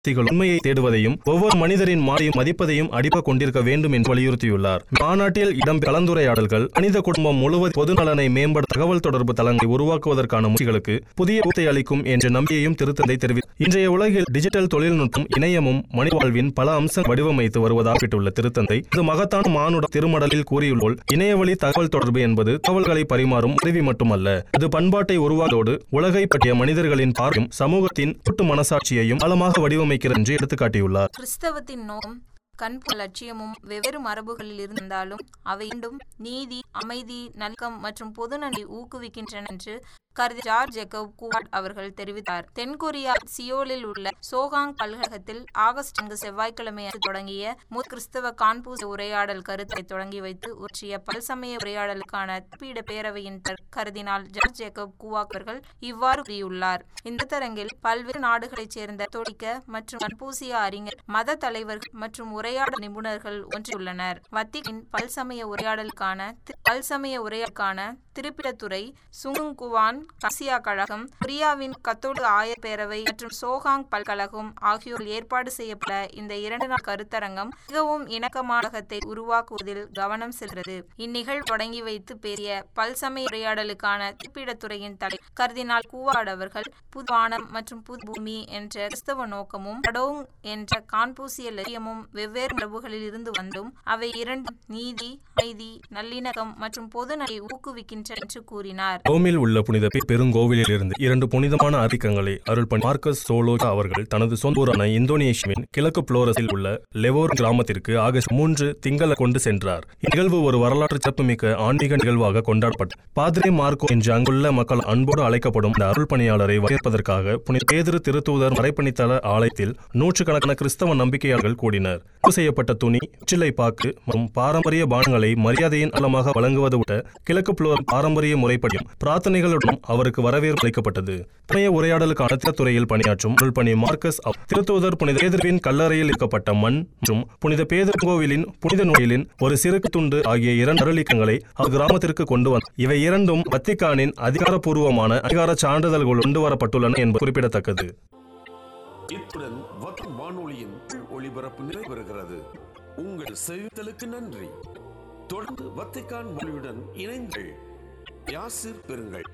விசுவாசிகள் உண்மையை தேடுவதையும் ஒவ்வொரு மனிதரின் மாறையும் மதிப்பதையும் அடிப்ப கொண்டிருக்க வேண்டும் என்று வலியுறுத்தியுள்ளார் மாநாட்டில் இடம் கலந்துரையாடல்கள் மனித குடும்பம் முழுவதும் பொது நலனை மேம்பட தகவல் தொடர்பு தளங்களை உருவாக்குவதற்கான முயற்சிகளுக்கு புதிய ஊத்தை அளிக்கும் என்ற நம்பிக்கையும் திருத்தந்தை தெரிவித்தார் இன்றைய உலகில் டிஜிட்டல் தொழில்நுட்பம் இணையமும் மனித வாழ்வின் பல அம்சம் வடிவமைத்து வருவதாக குறிப்பிட்டுள்ள திருத்தந்தை இது மகத்தான மானுட திருமடலில் கூறியுள்ளோல் இணையவழி தகவல் தொடர்பு என்பது தகவல்களை பரிமாறும் உதவி மட்டுமல்ல அது பண்பாட்டை உருவாதோடு உலகை பற்றிய மனிதர்களின் பார்வையும் சமூகத்தின் கூட்டு மனசாட்சியையும் ஆழமாக வடிவமைக்கிறது என்று எடுத்துக்காட்டியுள்ளார் கிறிஸ்தவத்தின் நோக்கம் கண்பு லட்சியமும் வெவ்வேறு மரபுகளில் இருந்தாலும் அவை இரண்டும் நீதி அமைதி நல்கம் மற்றும் பொதுநலை ஊக்குவிக்கின்றன என்று கருதி ஜார்ஜ் ஜெக்கப் கூவாட் அவர்கள் தெரிவித்தார் தென்கொரியா சியோலில் உள்ள சோகாங் பல்கழகத்தில் ஆகஸ்ட் நான்கு செவ்வாய்க்கிழமை அன்று தொடங்கிய முத் கிறிஸ்தவ கான்பூஸ் உரையாடல் கருத்தை தொடங்கி வைத்து ஒற்றிய பல்சமய உரையாடலுக்கான பீட பேரவையின் தர்- கருதினால் ஜார்ஜ் ஜேக்கப் கூவாக் அவர்கள் இவ்வாறு கூறியுள்ளார் இந்த தரங்கில் பல்வேறு நாடுகளைச் சேர்ந்த தொழிக்க மற்றும் கன்பூசிய அறிஞர் மத தலைவர்கள் மற்றும் உரையாடல் நிபுணர்கள் ஒன்றியுள்ளனர் வத்திகின் பல்சமய உரையாடலுக்கான தி- பல்சமய உரையாடலுக்கான திருப்பிடத்துறை சுங்குங்குவான் கசியா கழகம் கொரியாவின் கத்தோலிக்க ஆயர் பேரவை மற்றும் சோகாங் பல்கழகம் ஆகியோர் ஏற்பாடு செய்யப்பட்ட இந்த இரண்டு நாள் கருத்தரங்கம் மிகவும் இணக்கமான உலகத்தை உருவாக்குவதில் கவனம் செல்கிறது இந்நிகழ்வு தொடங்கி வைத்து பேசிய பல்சமய உரையாடலுக்கான திருப்பிடத்துறையின் தலை கர்தினால் கூவாட் அவர்கள் புது வானம் மற்றும் புது பூமி என்ற கிறிஸ்தவ நோக்கமும் படோங் என்ற கான்பூசிய லட்சியமும் வெவ்வேறு மரபுகளில் இருந்து வந்தும் அவை இரண்டும் நீதி அமைதி நல்லிணக்கம் மற்றும் பொதுநலை ஊக்குவிக்கின்றன என்று கூறினார் ரோமில் உள்ள புனித பே- பெருங்கோவிலில் இருந்து இரண்டு புனிதமான அறிக்கங்களை அருள்பணி மார்க்கஸ் சோலோஜா அவர்கள் தனது சொந்த ஊரான இந்தோனேஷியாவின் கிழக்கு புளோரஸில் உள்ள லெவோர் கிராமத்திற்கு ஆகஸ்ட் மூன்று திங்கள கொண்டு சென்றார் இந்நிகழ்வு ஒரு வரலாற்று சிறப்புமிக்க ஆன்மீக நிகழ்வாக கொண்டாடப்பட்டது பாதிரே மார்க்கோ என்று அங்குள்ள மக்கள் அன்போடு அழைக்கப்படும் இந்த அருள் பணியாளரை வரவேற்பதற்காக புனித பேதிரு திருத்தூதர் மறைப்பணித்தள ஆலயத்தில் நூற்றுக்கணக்கான கிறிஸ்தவ நம்பிக்கையாளர்கள் கூடினர் தேர்வு செய்யப்பட்ட துணி சிலை பாக்கு மற்றும் பாரம்பரிய பானங்களை மரியாதையின் அலமாக வழங்குவது உட்பட கிழக்கு புலோர் பாரம்பரிய முறைப்படியும் பிரார்த்தனைகளுடன் அவருக்கு வரவேற்பு அளிக்கப்பட்டது புனைய உரையாடலுக்கான துறையில் பணியாற்றும் அருள்பணி மார்க்கஸ் அவ்- திருத்தூதர் புனித பேதுருவின் கல்லறையில் இருக்கப்பட்ட மண் மற்றும் புனித பேதர் கோவிலின் புனித நூலின் ஒரு சிறுக்கு துண்டு ஆகிய இரண்டு அருளிக்கங்களை அவர் கிராமத்திற்கு கொண்டு வந்தார் இவை இரண்டும் வத்திக்கானின் அதிகாரப்பூர்வமான அதிகார சான்றிதழ்கள் கொண்டு வரப்பட்டுள்ளன என்பது குறிப்பிடத்தக்கது இத்துடன் வத்தம் வானொலியின் உள் ஒளிபரப்பு நிறைவேறுகிறது உங்கள் செவித்தலுக்கு நன்றி தொடர்ந்து வத்திக்கான் மொழியுடன் இணைங்கள் யாசிர் பெறுங்கள்